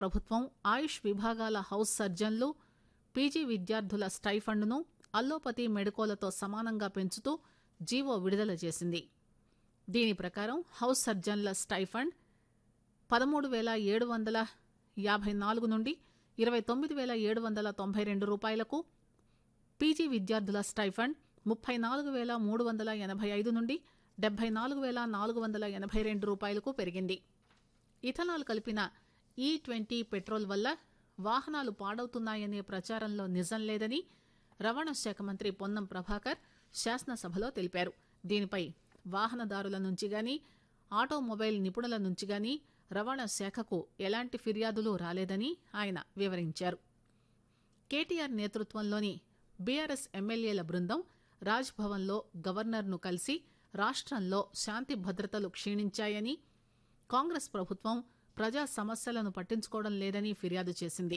ప్రభుత్వం ఆయుష్ విభాగాల house సర్జన్లు PG విద్యార్థుల స్టైఫండ్ను అల్లోపతి మెడికోలతో సమానంగా పెంచుతూ జీవో విడుదల చేసింది దీని ప్రకారం హౌస్ సర్జన్ల స్టైఫండ్ పదమూడు వేల ఏడు వందల యాభై నాలుగు నుండి ఇరవై తొమ్మిది వేల ఏడు వందల తొంభై రెండు రూపాయలకు పీజీ విద్యార్థుల స్టైఫండ్ ముప్పై నాలుగు వేల మూడు వందల ఎనభై ఐదు నుండి డెబ్బై నాలుగు వేల నాలుగు వందల ఎనభై రెండు రూపాయలకు పెరిగింది ఇథనాల్ కలిపిన ఈ ట్వంటీ పెట్రోల్ వల్ల వాహనాలు పాడవుతున్నాయనే ప్రచారంలో నిజం లేదని రవాణా శాఖ మంత్రి పొన్నం ప్రభాకర్ శాసనసభలో తెలిపారు దీనిపై వాహనదారుల నుంచి గాని ఆటోమొబైల్ నిపుణుల నుంచి గాని రవాణా శాఖకు ఎలాంటి ఫిర్యాదులు రాలేదని ఆయన వివరించారు కేటీఆర్ నేతృత్వంలోని బీఆర్ఎస్ ఎమ్మెల్యేల బృందం రాజ్భవన్లో గవర్నర్ను కలిసి రాష్ట్రంలో శాంతి భద్రతలు క్షీణించాయని కాంగ్రెస్ ప్రభుత్వం ప్రజా సమస్యలను పట్టించుకోవడం లేదని ఫిర్యాదు చేసింది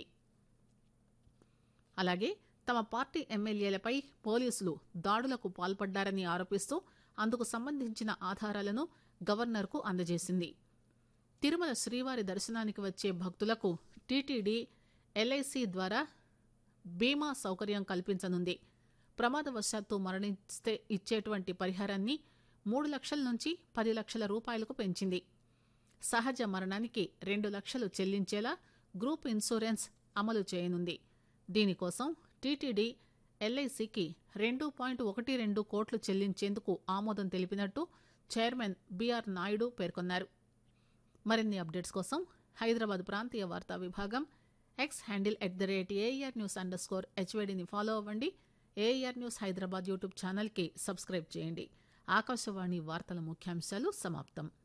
అలాగే తమ పార్టీ ఎమ్మెల్యేలపై పోలీసులు దాడులకు పాల్పడ్డారని ఆరోపిస్తూ అందుకు సంబంధించిన ఆధారాలను గవర్నర్కు అందజేసింది తిరుమల శ్రీవారి దర్శనానికి వచ్చే భక్తులకు టీటీడీ ఎల్ఐసి ద్వారా బీమా సౌకర్యం కల్పించనుంది ప్రమాదవశాత్తు మరణిస్తే ఇచ్చేటువంటి పరిహారాన్ని మూడు లక్షల నుంచి పది లక్షల రూపాయలకు పెంచింది సహజ మరణానికి రెండు లక్షలు చెల్లించేలా గ్రూప్ ఇన్సూరెన్స్ అమలు చేయనుంది దీనికోసం టీటీడీ ఎల్ఐసికి రెండు పాయింట్ ఒకటి రెండు కోట్లు చెల్లించేందుకు ఆమోదం తెలిపినట్టు చైర్మన్ బీఆర్ నాయుడు పేర్కొన్నారు మరిన్ని అప్డేట్స్ కోసం హైదరాబాద్ ప్రాంతీయ వార్తా విభాగం X handle at the rate AR news underscore హెచ్వేడిని ఫాలో అవ్వండి ఏఆర్ న్యూస్ హైదరాబాద్ యూట్యూబ్ ఛానల్కి సబ్స్క్రైబ్ చేయండి ఆకాశవాణి వార్తల ముఖ్యాంశాలు సమాప్తం